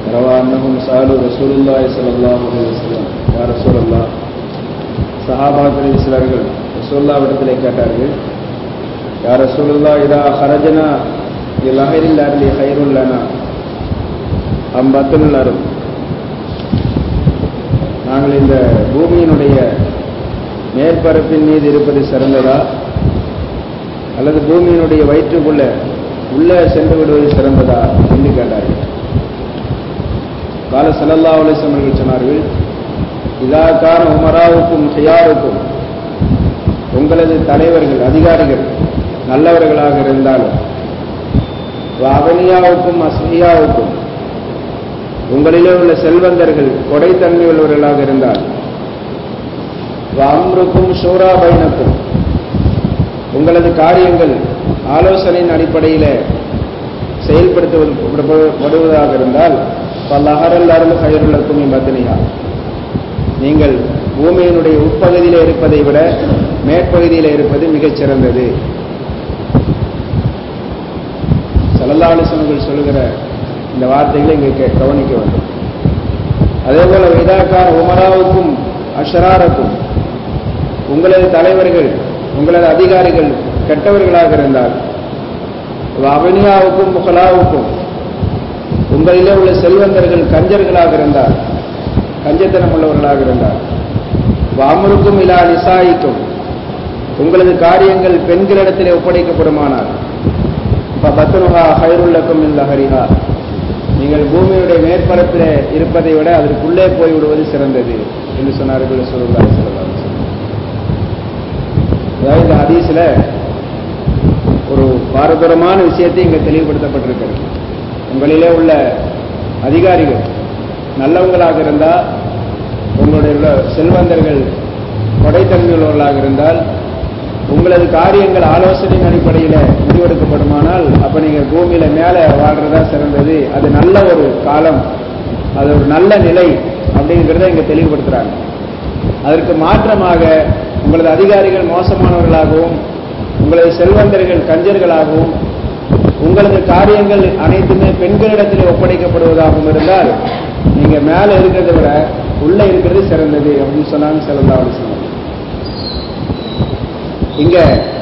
روى أنهم سألوا رسول الله صلى الله عليه وسلم يا رسول الله சஹாபாக்களில் சிலர்கள் ரசூல்லாவிடத்திலே கேட்டார்கள் யா ரசூலுல்லா இதா ஹரஜனா இல் அஹரில் அருளி ஹைருல்லனா அம் பத்துல் அரும் நாங்கள் இந்த பூமியினுடைய மேற்பரப்பின் மீது இருப்பது சிறந்ததா அல்லது பூமியினுடைய வயிற்றுக்குள்ள உள்ளே சென்று விடுவது சிறந்ததா என்று கேட்டார்கள் கால சல்லல்லா அலிஸ்லம் அவர்கள் சொன்னார்கள் இதாக்கான உமராவுக்கும் ஹியாருக்கும் உங்களது தலைவர்கள் அதிகாரிகள் நல்லவர்களாக இருந்தாலும் அவனியாவுக்கும் அஸ்மியாவுக்கும் உங்களிலே உள்ள செல்வந்தர்கள் கொடைத்தன்மை உள்ளவர்களாக இருந்தால் அம்ருக்கும் ஷூரா பைனக்கும் உங்களது காரியங்கள் ஆலோசனையின் அடிப்படையில் செயல்படுத்தப்படுவதாக இருந்தால் பல்லஹரல் அருள் கயிறுள்ளக்கும் இம்பத்தினியா நீங்கள் பூமியினுடைய உட்பகுதியில் இருப்பதை விட மேற்பகுதியில் இருப்பது மிகச் சிறந்தது சல்லல்லாலிசனங்கள் சொல்லுகிற இந்த வார்த்தைகளை இங்கே கவனிக்க வேண்டும் அதே போல விதாக்கார உமராவுக்கும் அஷராருக்கும் உங்களது தலைவர்கள் உங்களது அதிகாரிகள் கெட்டவர்களாக இருந்தால் அவனியாவுக்கும் முகலாவுக்கும் உங்களிலே உள்ள செல்வந்தர்கள் கஞ்சர்களாக இருந்தால் கஞ்சத்தனம் உள்ளவர்களாக இருந்தால் வாமருக்கும் இலா நிசாயிக்கும் உங்களது காரியங்கள் பெண்களிடத்திலே ஒப்படைக்கப்படுமானால் பத்துனுகா ஹைருள்ளக்கும் இந்த ஹரிஹா நீங்கள் பூமியுடைய மேற்பரப்பில் இருப்பதை விட அதற்குள்ளே போய் விடுவது சிறந்தது என்று சொன்னார்கள் சொல்லுல்லா சொல்லலாம் அதாவது இந்த ஹதீஸில் ஒரு பாரதூரமான விஷயத்தை இங்கே தெளிவுபடுத்தப்பட்டிருக்கிறது உங்களிலே உள்ள அதிகாரிகள் நல்லவங்களாக இருந்தால் உங்களுடைய செல்வந்தர்கள் கொடைத்தன்மையுள்ளவர்களாக இருந்தால் உங்களது காரியங்கள் ஆலோசனையின் அடிப்படையில் முடிவெடுக்கப்படுமானால் அப்போ நீங்கள் பூமியில் மேலே வாழ்றதா சிறந்தது அது நல்ல ஒரு காலம் அது ஒரு நல்ல நிலை அப்படிங்கிறத இங்கே தெளிவுபடுத்துகிறாங்க அதற்கு மாற்றமாக உங்களது அதிகாரிகள் மோசமானவர்களாகவும் உங்களது செல்வந்தர்கள் கஞ்சர்களாகவும் உங்களது காரியங்கள் அனைத்துமே பெண்களிடத்தில் ஒப்படைக்கப்படுவதாகவும் இருந்தால் நீங்க மேல இருக்கிறத விட உள்ள இருக்கிறது சிறந்தது அப்படின்னு சொன்னாங்க செல்லல்லா சொன்னாங்க இங்க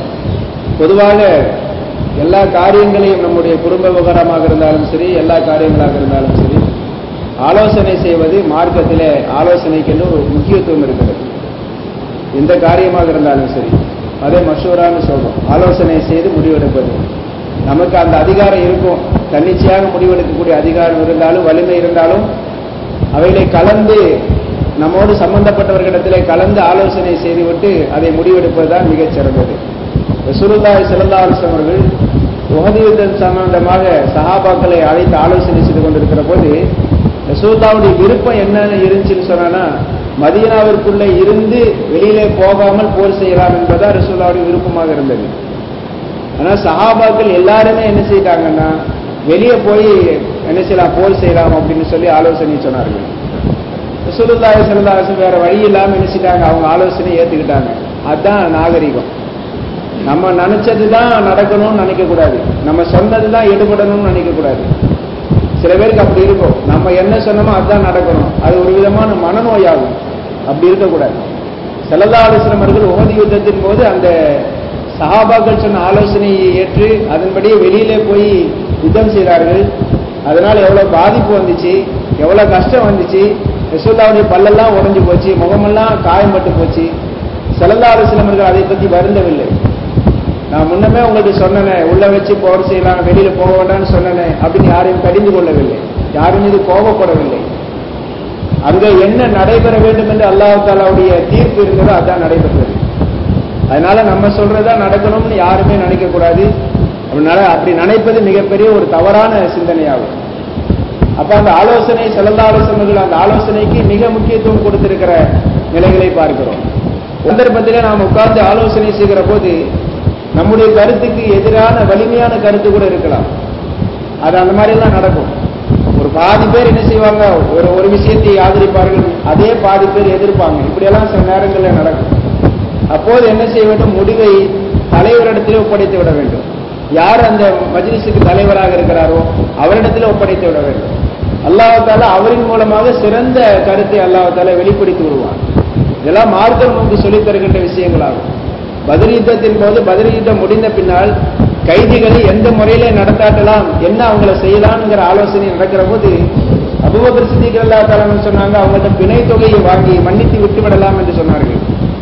பொதுவாக எல்லா காரியங்களையும் நம்முடைய குடும்ப விவகாரமாக இருந்தாலும் சரி எல்லா காரியங்களாக இருந்தாலும் சரி ஆலோசனை செய்வது மார்க்கத்திலே ஆலோசனைக்கு ஒரு முக்கியத்துவம் இருக்கிறது எந்த காரியமாக இருந்தாலும் சரி அதே மஷூரான்னு சொல்றோம் ஆலோசனை செய்து முடிவெடுப்பது நமக்கு அந்த அதிகாரம் இருக்கும் தன்னிச்சையாக முடிவெடுக்கக்கூடிய அதிகாரம் இருந்தாலும் வலிமை இருந்தாலும் அவைகளை கலந்து நம்மோடு சம்பந்தப்பட்டவர்களிடத்திலே கலந்து ஆலோசனை செய்துவிட்டு அதை முடிவெடுப்பது தான் மிகச் சிறந்தது சுருந்தாய் சிறந்தா அவர்கள் உகதி யுத்தம் சம்பந்தமாக சஹாபாக்களை அழைத்து ஆலோசனை செய்து கொண்டிருக்கிற போது ரசூல்லாவுடைய விருப்பம் என்னன்னு இருந்துச்சுன்னு சொன்னா மதீனாவிற்குள்ளே இருந்து வெளியிலே போகாமல் போர் செய்யலாம் என்பதா ரசூல்லாவுடைய விருப்பமாக இருந்தது ஆனால் சஹாபாக்கள் எல்லாருமே என்ன செய்தாங்கன்னா வெளியே போய் என்ன செய்யலாம் போர் செய்யலாம் அப்படின்னு சொல்லி ஆலோசனை சொன்னார்கள் ரசூலுல்லாஹி ஸல்லல்லாஹு வேற வழி இல்லாம என்ன செஞ்சிட்டாங்க அவங்க ஆலோசனை ஏத்துக்கிட்டாங்க அதுதான் நாகரிகம் நம்ம நினைச்சது தான் நடக்கணும்னு நினைக்க கூடாது நம்ம சொன்னது தான் எடுபடணும்னு நினைக்க கூடாது சில பேருக்கு அப்படி இருக்கும் நம்ம என்ன சொன்னோமோ அதுதான் நடக்கணும் அது ஒரு விதமான மனநோயாகும் அப்படி இருக்கக்கூடாது செல்லல்லா ஆலோசனமர்கள் ஓதி யுத்தத்தின் போது அந்த சஹாபாக்கள் சொன்ன ஆலோசனையை ஏற்று அதன்படியே வெளியிலே போய் யுத்தம் செய்தார்கள் அதனால எவ்வளவு பாதிப்பு வந்துச்சு எவ்வளவு கஷ்டம் வந்துச்சு ரசூல்லாவுடைய பல்லெல்லாம் உடைஞ்சு போச்சு முகமெல்லாம் காயம்பட்டு போச்சு செல்லல்லா ஆலோசனமர்கள் அதை பற்றி வருந்தவில்லை நான் முன்னமே உங்களுக்கு சொன்னேன் உள்ள வச்சு போர் செய்யலாம் வெளியில போக வேண்டாம்னு சொன்னேன் அப்படின்னு யாரையும் கடிந்து கொள்ளவில்லை யாரும் மீது கோபப்படவில்லை அங்க என்ன நடைபெற வேண்டும் என்று அல்லாஹாலாவுடைய தீர்ப்பு இருந்ததோ அதான் நடைபெற்றது அதனால நம்ம சொல்றதா நடக்கணும்னு யாருமே நினைக்க கூடாது அதனால அப்படி நினைப்பது மிகப்பெரிய ஒரு தவறான சிந்தனையாகும் அப்ப அந்த ஆலோசனை செல்லந்த ஆலோசனைகள் அந்த ஆலோசனைக்கு மிக முக்கியத்துவம் கொடுத்திருக்கிற நிலைகளை பார்க்கிறோம் சந்தர்ப்பத்திலே நாம் உட்கார்ந்து ஆலோசனை செய்கிற போது நம்முடைய கருத்துக்கு எதிரான வலிமையான கருத்து கூட இருக்கலாம் அது அந்த மாதிரி எல்லாம் நடக்கும் ஒரு பாதி பேர் என்ன செய்வாங்க ஒரு ஒரு விஷயத்தை ஆதரிப்பார்கள் அதே பாதி பேர் எதிர்ப்பாங்க இப்படியெல்லாம் சில நேரங்களில் நடக்கும் அப்போது என்ன செய்ய வேண்டும் முடிவை தலைவரிடத்திலே ஒப்படைத்து விட வேண்டும் யார் அந்த மஜ்லிஸுக்கு தலைவராக இருக்கிறாரோ அவரிடத்திலே ஒப்படைத்து விட வேண்டும் அல்லாஹால அவரின் மூலமாக சிறந்த கருத்தை அல்லாஹால வெளிப்படுத்தி விடுவான் இதெல்லாம் மார்க்கம் நமக்கு சொல்லித் தருகின்ற விஷயங்களாகும் பதில் யுத்தத்தின் போது பதில் யுத்தம் முடிந்த பின்னால் கைதிகளை எந்த முறையில நடத்தாட்டலாம் என்ன அவங்கள செய்யலாம்ங்கிற ஆலோசனை நடக்கிற போது அபுபக்கர் சித்திகள் அல்லா தாலான்னு சொன்னாங்க அவங்கள்ட்ட பிணை தொகையை வாங்கி மன்னித்து விட்டு விடலாம் என்று சொன்னார்கள்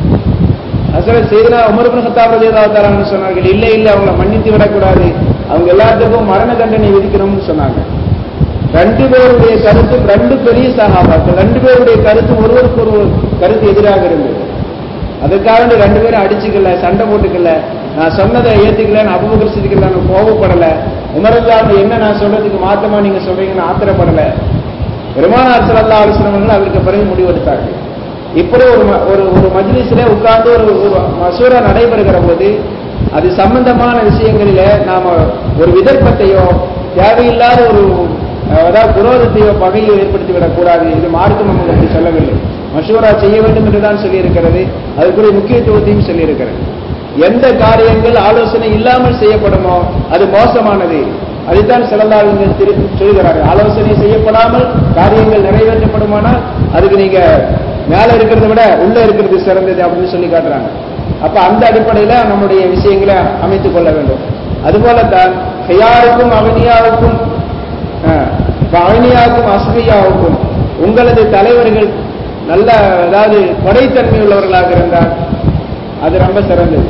அசரத் செய்தனா உமர்பின் ஹத்தாப் ரலியல்லாஹு தஆலான்னு சொன்னார்கள் இல்லை இல்லை அவங்கள மன்னித்து விடக்கூடாது அவங்க எல்லாத்துக்கும் மரண தண்டனை விதிக்கணும்னு சொன்னாங்க ரெண்டு பேருடைய கருத்து ரெண்டு பெரிய சகாபாக்கள் ரெண்டு பேருடைய கருத்து ஒருவருக்கு ஒரு கருத்து எதிராக இருந்தது அதுக்காக வேண்டி ரெண்டு பேரும் அடிச்சுக்கல சண்டை போட்டுக்கல நான் சொன்னதை ஏத்துக்கல அபுபக்கர் சித்திக்கல நான் கோபப்படல உமரல்லாம என்ன நான் சொல்றதுக்கு மாத்தமா நீங்க சொல்றீங்கன்னு ஆத்திரப்படல பெருமானார் ஸல்லல்லாஹு அலைஹி வஸல்லம் அவர்கள் அதற்கு பிறகு முடிவெடுத்தார்கள் இப்படி ஒரு ம- ஒரு ஒரு மஜ்லிஸ்ல உட்கார்ந்து ஒரு ஒரு மசூரா நடைபெறுகிற போது அது சம்பந்தமான விஷயங்களில நாம ஒரு விதர்ப்பத்தையோ தேவையில்லாத ஒரு அஹ், அதாவது குரோதத்தையோ பகையோ ஏற்படுத்தி விடக்கூடாது இது மார்க்கம் நமக்கு அப்படி சொல்லவில்லை மஷூரா செய்ய வேண்டும் என்றுதான் சொல்லியிருக்கிறது அதுக்குரிய முக்கியத்துவத்தையும் சொல்லியிருக்கிறது எந்த காரியங்கள் ஆலோசனை இல்லாமல் செய்யப்படுமோ அது மோசமானது அதைத்தான் சிறந்தாளுங்க திரு சொல்கிறார்கள் ஆலோசனை செய்யப்படாமல் காரியங்கள் நிறைவேற்றப்படுமானால் அதுக்கு நீங்க மேல இருக்கிறத விட உள்ள இருக்கிறது சிறந்தது அப்படின்னு சொல்லி காட்டுறாங்க அப்ப அந்த அடிப்படையில நம்முடைய விஷயங்களை அமைத்துக் கொள்ள வேண்டும் அதுபோலத்தான் ஹையாருக்கும் அவனியாவுக்கும் அவனியாவுக்கும் அசகையாவுக்கும் உங்களது தலைவர்கள் நல்ல அதாவது கொடைத்தன்மை உள்ளவர்களாக இருந்தால் அது ரொம்ப சிறந்தது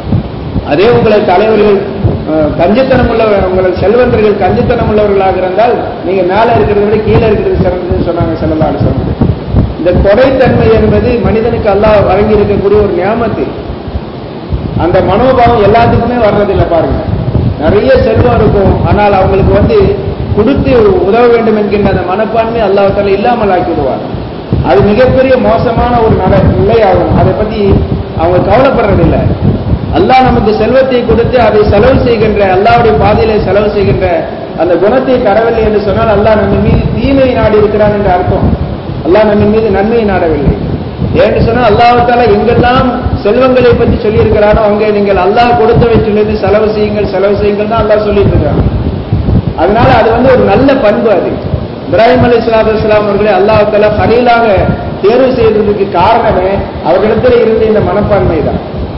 அதே உங்களது தலைவர்கள் அஹ், கஞ்சத்தனம் உள்ள உங்களது செல்வந்தர்கள் கஞ்சத்தனம் உள்ளவர்களாக இருந்தால் நீங்க மேல இருக்கிறத விட கீழே இருக்கிறது சிறந்ததுன்னு சொன்னாங்க செல்லலாடு சொன்னது இந்த கொடைத்தன்மை என்பது மனிதனுக்கு அல்லாஹ் வழங்கி இருக்கக்கூடிய ஒரு நியாமத்து அந்த மனோபாவம் எல்லாத்துக்குமே வர்றதில்லை பாருங்க நிறைய செல்வம் இருக்கும் ஆனால் அவங்களுக்கு வந்து கொடுத்து உதவ வேண்டும் என்கின்ற அந்த மனப்பான்மை அல்லாஹால இல்லாமல் ஆக்கிவிடுவார் அது மிகப்பெரிய மோசமான ஒரு நட நிலையாகும் அதை பத்தி அவங்க கவலைப்படுறதில்லை அல்லாஹ் நமக்கு செல்வத்தை கொடுத்து அதை செலவு செய்கின்ற அல்லாஹ்வுடைய பாதையிலே செலவு செய்கின்ற அந்த குணத்தை தரவில்லை என்று சொன்னால் அல்லாஹ் நம்ம மீது தீமை நாடி இருக்கிறான் என்று அர்த்தம் அல்லாஹ் நம்ம மீது நன்மையை நாடவில்லை ஏன்னு சொன்னா அல்லாஹால எங்கெல்லாம் செல்வங்களை பற்றி சொல்லியிருக்கிறானோ அங்கே நீங்கள் அல்லாஹ் கொடுத்தவற்றிலிருந்து செலவு செய்யுங்கள் செலவு செய்யுங்கள் தான் அல்லாஹ் சொல்லிட்டு இருக்காங்க அதனால அது வந்து ஒரு நல்ல பண்பு அது இப்ராஹிம் அலி இஸ்லாத்து இஸ்லாம் அவர்களை அல்லாஹால கலீலாக தேர்வு செய்ததுக்கு காரணமே அவர்களிடத்தில் இருந்த இந்த மனப்பான்மை தான்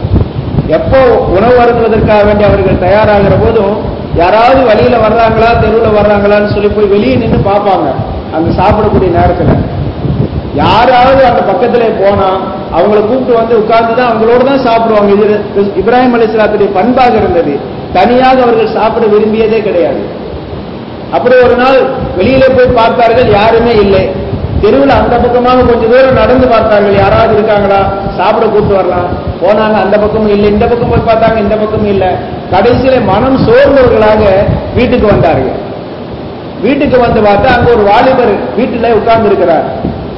எப்போ உணவு அருந்துவதற்காக வேண்டி அவர்கள் தயாராகிற போதும் யாராவது வழியில வர்றாங்களா தெருவில் வர்றாங்களான்னு சொல்லி போய் வெளியே நின்று பார்ப்பாங்க அந்த சாப்பிடக்கூடிய நேரத்துல யாராவது அந்த பக்கத்துல போனா அவங்கள கூப்பிட்டு வந்து உட்கார்ந்து தான் அவங்களோட தான் சாப்பிடுவாங்க இது இப்ராஹிம் அலிஸ்லாத்துடைய பண்பாக இருந்தது தனியாக அவர்கள் சாப்பிட விரும்பியதே கிடையாது அப்படி ஒரு நாள் வெளியில போய் பார்த்தார்கள் யாருமே இல்லை தெருவில் அந்த பக்கமாக கொஞ்சம் தூரம் நடந்து பார்த்தார்கள் யாராவது இருக்காங்களா சாப்பிட கூப்பிட்டு வரலாம் போனாங்க அந்த பக்கமும் இல்லை இந்த பக்கம் போய் பார்த்தாங்க இந்த பக்கமும் இல்லை கடைசியில மனம் சோர்ந்தவர்களாக வீட்டுக்கு வந்தார்கள் வீட்டுக்கு வந்து பார்த்தா அங்க ஒரு வாலிபர் வீட்டுல உட்கார்ந்து இருக்கிறார்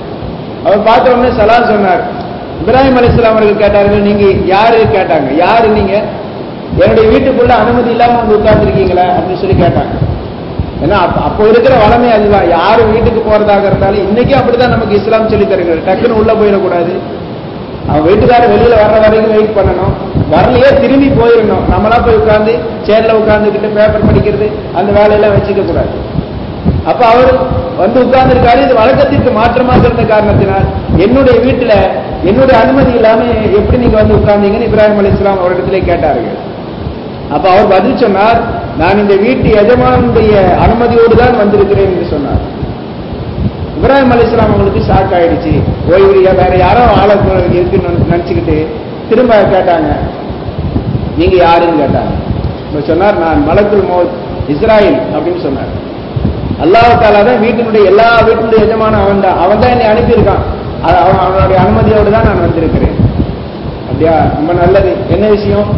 அவர் பார்த்த உடனே சலாம் சொன்னார் இப்ராஹிம் அலிஸ்லாம் அவர்கள் கேட்டார்கள் நீங்க யாரு கேட்டாங்க யாரு நீங்க என்னுடைய வீட்டுக்குள்ள அனுமதி இல்லாம வந்து உட்கார்ந்துருக்கீங்களா அப்படின்னு சொல்லி கேட்டாங்க ஏன்னா அப்ப- அப்போ இருக்கிற வளமை அதுதான் யாரு வீட்டுக்கு போறதாக இருந்தாலும் இன்னைக்கும் அப்படிதான் நமக்கு இஸ்லாம் சொல்லி தருகிறது டக்குன்னு உள்ள போயிடக்கூடாது அவன் வீட்டுக்காரர் வெளியில வர்ற வரைக்கும் வெயிட் பண்ணணும் வரலையே திரும்பி போயிடணும் நம்மளா போய் உட்கார்ந்து சேர்ல உட்கார்ந்துக்கிட்டு பேப்பர் படிக்கிறது அந்த வேலையெல்லாம் வச்சுக்க கூடாது அப்ப அவர் வந்து உட்கார்ந்திருக்காரு இது வழக்கத்திற்கு மாற்றமாக இருந்த காரணத்தினால் என்னுடைய வீட்டுல என்னுடைய அனுமதி இல்லாம எப்படி நீங்க வந்து உட்கார்ந்தீங்கன்னு இப்ராஹிம் அலி இஸ்லாம் அவரிடத்திலே கேட்டார்கள் அப்ப அவர் பதில் சொன்னார் நான் இந்த வீட்டு எஜமானுடைய அனுமதியோடு தான் வந்திருக்கிறேன் என்று சொன்னார் இப்ராஹிம் அலி இஸ்லாம் அவங்களுக்கு ஷாக் ஆயிடுச்சு ஓய்வு வேற யாரோ ஆளை இருக்குன்னு நினைச்சுக்கிட்டு திரும்ப கேட்டாங்க நீங்க யாருன்னு கேட்டாங்க இப்ப சொன்னார் நான் மலக்குல் மௌத் இஸ்ராயில் அப்படின்னு சொன்னார் அல்லாஹ் தாலா தான் வீட்டினுடைய எல்லா வீட்டினுடைய எஜமானும் அவன் தான் அவன் தான் என்னை அனுப்பியிருக்கான் அது அவன் அவனுடைய அனுமதியோடு தான் நான் வந்திருக்கிறேன் அப்படியா ரொம்ப நல்லது என்ன விஷயம்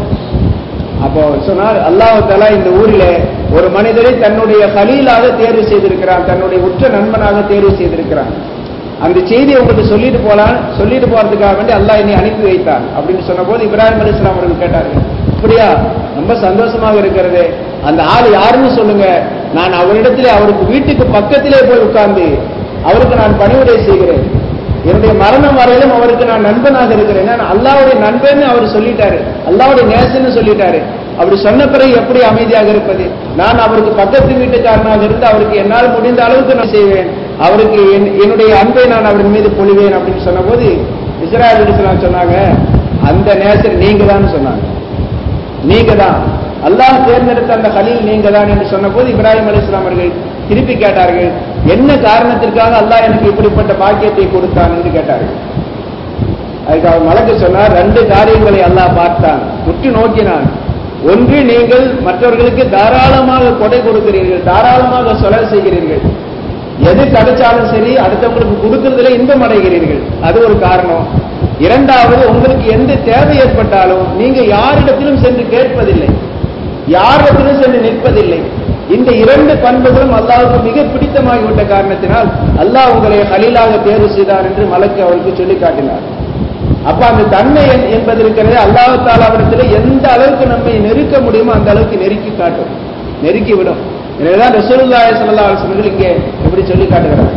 அப்போ சொன்னார் அல்லாஹ் தாலா இந்த ஊரில் ஒரு மனிதரை தன்னுடைய கலீலாக தேர்வு செய்திருக்கிறான் தன்னுடைய உற்ற நண்பனாக தேர்வு செய்திருக்கிறான் அந்த செய்தியை உங்களுக்கு சொல்லிட்டு போலாம் சொல்லிட்டு போறதுக்காக வேண்டி அல்லாஹ் என்னை அனுப்பி வைத்தான் அப்படின்னு சொன்னபோது இப்ராஹிம் அலி இஸ்லாம் அவர்கள் கேட்டார்கள் அப்படியா ரொம்ப சந்தோஷமாக இருக்கிறது அந்த ஆள் யாருன்னு சொல்லுங்க நான் அவரிடத்திலே அவருக்கு வீட்டுக்கு பக்கத்திலே போய் உட்கார்ந்து அவருக்கு நான் பணிவுரை செய்கிறேன் என்னுடைய மரணம் வரையிலும் அவருக்கு நான் நண்பனாக இருக்கிறேன் நான் அல்லாவுடைய நண்பன்னு அவர் சொல்லிட்டாரு அல்லாவுடைய நேசன்னு சொல்லிட்டாரு அப்படி சொன்ன பிறகு எப்படி அமைதியாக இருப்பது நான் அவருக்கு பக்கத்து வீட்டுக்காரனாக இருந்து அவருக்கு என்னால் முடிந்த அளவுக்கு நான் செய்வேன் அவருக்கு என்- என்னுடைய அன்பை நான் அவரின் மீது பொழிவேன் அப்படின்னு சொன்னபோது இஸ்ராயல் அலிஸ்லாம் சொன்னாங்க அந்த நேசர் நீங்க தான் சொன்னாங்க நீங்க தான் அல்லாஹ் தேர்ந்தெடுத்த அந்த கலீல் நீங்க தான் என்று சொன்னபோது இப்ராஹிம் அலிஸ்லாம் அவர்கள் திருப்பி கேட்டார்கள் என்ன காரணத்திற்காக அல்லாஹ் எனக்கு இப்படிப்பட்ட பாக்கியத்தை கொடுத்தான் என்று கேட்டார்கள் அதுக்கு அவர் மலக்கு சொன்னார் ரெண்டு காரியங்களை அல்லாஹ் பார்த்தான் உற்று நோக்கினான் ஒன்று நீங்கள் மற்றவர்களுக்கு தாராளமாக கொடை கொடுக்கிறீர்கள் தாராளமாக சொல செய்கிறீர்கள் எது கிடைச்சாலும் சரி அடுத்தவங்களுக்கு கொடுக்கறதுல இன்பம் அடைகிறீர்கள் அது ஒரு காரணம் இரண்டாவது உங்களுக்கு எந்த தேவை ஏற்பட்டாலும் நீங்க யாரிடத்திலும் சென்று கேட்பதில்லை யாரிடத்திலும் சென்று நிற்பதில்லை இந்த இரண்டு பண்புகளும் அல்லாஹ்வுக்கு மிக பிடித்தமாகிவிட்ட காரணத்தினால் அல்லாஹ் உங்களை ஹலீலாக தேர்வு செய்தார் என்று மலக்கு அவருக்கு சொல்லி காட்டினார் அப்ப அந்த தன்மை என்- என்பது இருக்கிறது அல்லாஹ் தாலாவிடத்தில் எந்த அளவுக்கு நம்மை நெருக்க முடியுமோ அந்த அளவுக்கு நெருக்கி காட்டும் நெருக்கி விடும் எனவேதான் ரசூலுல்லாஹி ஸல்லல்லாஹு அலைஹி வஸல்லம் இங்கே இப்படி சொல்லி காட்டுகிறார்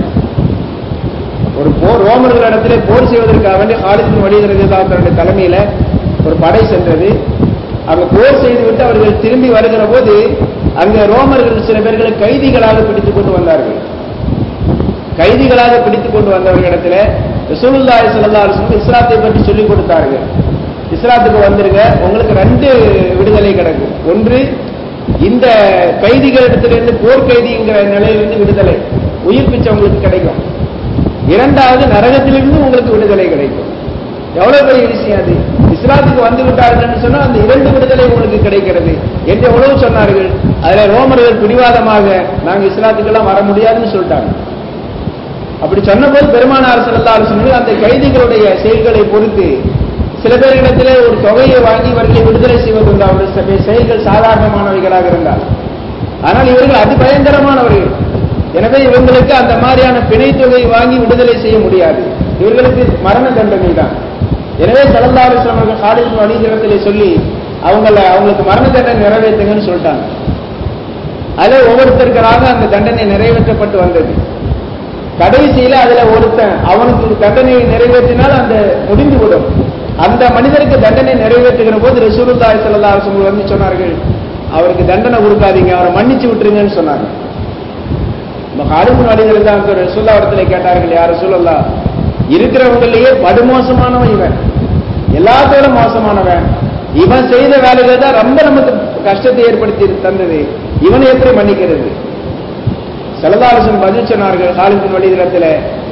ஒரு போர் ரோமர்களிடத்திலே போர் செய்வதற்காக வேண்டி ஹாலிதின் வழிகிறதாவுடைய தலைமையில ஒரு படை சென்றது அங்க போர் செய்துவிட்டு அவர்கள் திரும்பி வருகிற போது அங்க ரோமர்கள் சில பேர்களை கைதிகளாக பிடித்துக் கொண்டு வந்தார்கள் கைதிகளாக பிடித்துக் கொண்டு வந்தவர்களிடத்துல ரசூலுல்லாஹி ஸல்லல்லாஹு அலைஹி வஸல்லம் இஸ்லாத்தை பற்றி சொல்லிக் கொடுத்தார்கள் இஸ்லாத்துக்கு வந்துருங்க உங்களுக்கு ரெண்டு விடுதலை கிடைக்கும் ஒன்று இந்த கைதிகளிடத்திலிருந்து போர் கைதிங்கிற நிலையிலிருந்து விடுதலை உயிர் பிச்சை உங்களுக்கு கிடைக்கும் இரண்டாவது நரகத்திலிருந்து உங்களுக்கு விடுதலை கிடைக்கும் எவ்வளவு பெரிய விஷயம் அது இஸ்லாத்துக்கு வந்து விட்டார்கள் சொன்னா அந்த இரண்டு விடுதலை உங்களுக்கு கிடைக்கிறது என்று எவ்வளவு சொன்னார்கள் அதுல ரோமர்கள் பிடிவாதமாக நாங்க இஸ்லாத்துக்கெல்லாம் வர முடியாதுன்னு சொல்லிட்டாங்க அப்படி சொன்னபோது பெருமானார் ஸல்லல்லாஹு அலைஹி வஸல்லம் அந்த கைதிகளுடைய செயல்களை பொறுத்து சில பேரிடத்திலே ஒரு தொகையை வாங்கி இவர்களை விடுதலை செய்வதுண்டு அவருடைய சில செயல்கள் சாதாரணமானவைகளாக இருந்தால் ஆனால் இவர்கள் அதி பயங்கரமானவர்கள் எனவே இவங்களுக்கு அந்த மாதிரியான பிணை தொகை வாங்கி விடுதலை செய்ய முடியாது இவர்களுக்கு மரண தண்டனை தான் எனவே ஸல்லல்லாஹு அலைஹி வஸல்லம் அவர்கள் ஹாலித் வழிதிடத்திலே சொல்லி அவங்கள அவங்களுக்கு மரண தண்டனை நிறைவேற்றுங்கன்னு சொல்லிட்டாங்க அதில் ஒவ்வொருத்தருக்கராக அந்த தண்டனை நிறைவேற்றப்பட்டு வந்தது கடைசியில அதுல ஒருத்தன் அவனுக்கு தண்டனையை நிறைவேற்றினால் அந்த முடிந்து விடும் அந்த மனிதருக்கு தண்டனை நிறைவேற்றுகிற போது ரசூலுல்லாஹி ஸல்லல்லாஹு அலைஹி வஸல்லம் வந்து சொன்னார்கள் அவருக்கு தண்டனை கொடுக்காதீங்க அவரை மன்னிச்சு விட்டுருங்கன்னு சொன்னாங்க ஹாரிபுன் அலிகள் தான் ரசூல்லா இடத்துல கேட்டார்கள் யார் ரசூலுல்லா இருக்கிறவங்களையே படுமோசமானவன் இவன் எல்லாத்தோட மோசமானவன் இவன் செய்த வேலைகள் தான் ரொம்ப நமக்கு கஷ்டத்தை ஏற்படுத்தி தந்தது இவனை எப்படி மன்னிக்கிறது செலதாலசன் பதில் சொன்னார்கள் ஹாலிபின் வழிதளத்தில்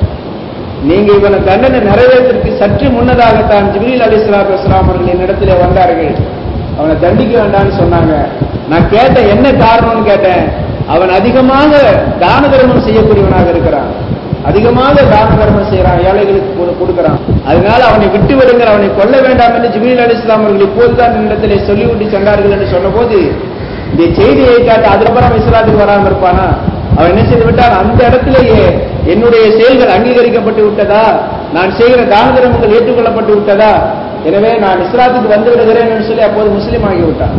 நீங்க இவனை தண்டனை நிறைவேற்றற்கு சற்று முன்னதாகத்தான் ஜிப்ரீல் அலி சலாத்து வஸ்லாம் அவர்கள் என்னிடத்திலே வந்தார்கள் அவனை தண்டிக்க வேண்டாம்னு சொன்னாங்க நான் கேட்டேன் என்ன காரணம்னு கேட்டேன் அவன் அதிகமாக தான தர்மம் செய்யக்கூடியவனாக இருக்கிறான் அதிகமாக தான தர்மம் செய்யறான் ஏழைகளுக்கு கொடு- கொடுக்கறான் அதனால அவனை விட்டு விடுங்கள் அவனை கொல்ல வேண்டாம் என்று ஜிப்ரீல் அலி இஸ்லாம் அவர்கள் இப்போதுதான் என்னிடத்திலே சொல்லிவிட்டு சென்றார்கள் என்று சொன்னபோது இந்த செய்தியை காட்டு அதுக்கப்புறம் இஸ்லாத்துக்கு வராமல் இருப்பானா அவன் என்ன செய்து விட்டான் அந்த இடத்திலேயே என்னுடைய செயல்கள் அங்கீகரிக்கப்பட்டு விட்டதா நான் செய்கிற தான தர்மங்கள் ஏற்றுக்கொள்ளப்பட்டு விட்டதா எனவே நான் இஸ்லாத்துக்கு வந்து விடுகிறேன் என்று சொல்லி அப்போது முஸ்லீம் ஆகி விட்டான்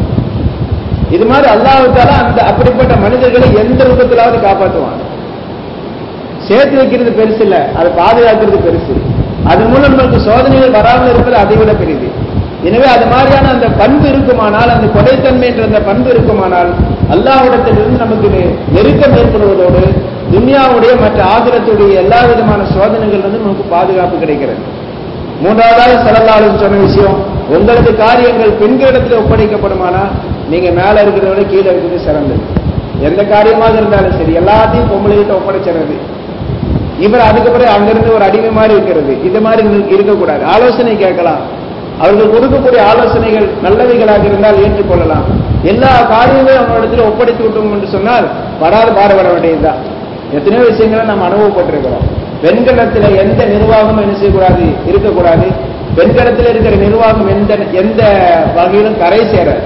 இது மாதிரி அல்லாஹ்வுத்தால அந்த அப்படிப்பட்ட மனிதர்களை எந்த ரூபத்திலாவது காப்பாற்றுவான் சேர்த்து வைக்கிறது பெருசு இல்ல அதை பாதுகாக்கிறது பெருசு அது மூலம் நமக்கு சோதனைகள் வராமல் இருப்பது அதை விட பெரிது எனவே அது மாதிரியான அந்த பண்பு இருக்குமானால் அந்த கொடைத்தன்மை என்ற அந்த பண்பு இருக்குமானால் அல்லாஹ்விடத்திலிருந்து நமக்கு நெ- நெருக்கம் ஏற்படுவதோடு துன்யாவுடைய மற்ற ஆகிரத்துடைய எல்லா விதமான சோதனைகள் வந்து நமக்கு பாதுகாப்பு கிடைக்கிறது மூன்றாவதாக செலவாளும் சொன்ன விஷயம் உங்களது காரியங்கள் பெண்களிடத்தில் ஒப்படைக்கப்படுமானா நீங்க மேல இருக்கிறத விட கீழே இருக்கிறது சிறந்தது எந்த காரியமாக இருந்தாலும் சரி எல்லாத்தையும் பொம்பளைகிட்ட ஒப்படைச்சிடுறது இவர் அதுக்கு பிறகு அங்கிருந்து ஒரு அடிமை மாதிரி இருக்கிறது இது மாதிரி இருக்கு- இருக்கக்கூடாது ஆலோசனை கேட்கலாம் அவர்கள் கொடுக்கக்கூடிய ஆலோசனைகள் நல்லவைகளாக இருந்தால் ஏற்றுக்கொள்ளலாம் எல்லா காரியங்களையும் அவங்களிடத்தில் ஒப்படைத்து விட்டோம் என்று சொன்னால் படாது பாடுபட வேண்டியதுதான் எத்தனையோ விஷயங்களை நம்ம அனுபவப்பட்டிருக்கிறோம் பெண்களிடத்தில் எந்த நிர்வாகமும் என்ன செய்யக்கூடாது இருக்கக்கூடாது பெண்களிடத்தில் இருக்கிற நிர்வாகம் எந்த எந்த வகையிலும் கரை சேராது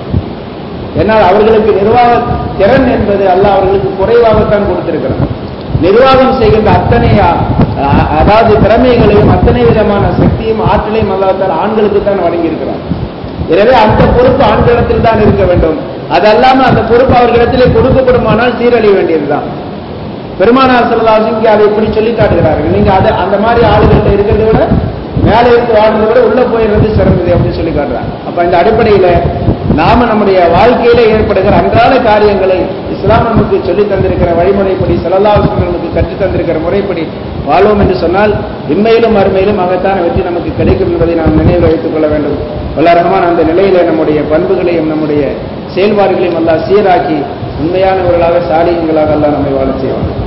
என்னால் அவர்களுக்கு நிர்வாக திறன் என்பது அல்ல அவர்களுக்கு குறைவாகத்தான் கொடுத்திருக்கிறான் நிர்வாகம் செய்கின்ற அத்தனை அ- அதாவது திறமைகளையும் அத்தனை விதமான சக்தியும் ஆற்றலையும் அல்லாத்தால் ஆண்களுக்கு தான் வழங்கியிருக்கிறார் எனவே அந்த பொறுப்பு ஆண்களிடத்தில் தான் இருக்க வேண்டும் அதல்லாம அந்த பொறுப்பு அவர்களிடத்திலே கொடுக்கப்படுமானால் சீரழிய வேண்டியதுதான் பெருமானார் செல்லலாசு இங்கே அதை இப்படி சொல்லி காட்டுகிறார்கள் நீங்க அதை அந்த மாதிரி ஆளுகள்கிட்ட இருக்கிறத விட மேலே இருந்து வாழ்றதை விட உள்ள போயிடுறது சிறந்தது அப்படின்னு சொல்லி காட்டுறாங்க அப்ப இந்த அடிப்படையில நாம நம்முடைய வாழ்க்கையில ஏற்படுகிற அன்றாட காரியங்களை இஸ்லாம் நமக்கு சொல்லி தந்திருக்கிற வழிமுறைப்படி செலலாசனம் நமக்கு கற்றுத் தந்திருக்கிற முறைப்படி வாழ்வோம் என்று சொன்னால் இன்மையிலும் மறுமையிலும் மகத்தான வெற்றி நமக்கு கிடைக்கும் என்பதை நாம் நினைவில் வைத்துக் கொள்ள வேண்டும் வல்லரகமான அந்த நிலையில நம்முடைய பண்புகளையும் நம்முடைய செயல்பாடுகளையும் எல்லாம் சீராக்கி உண்மையானவர்களாக சாலியங்களாக எல்லாம் நம்மை வாழ செய்வாங்க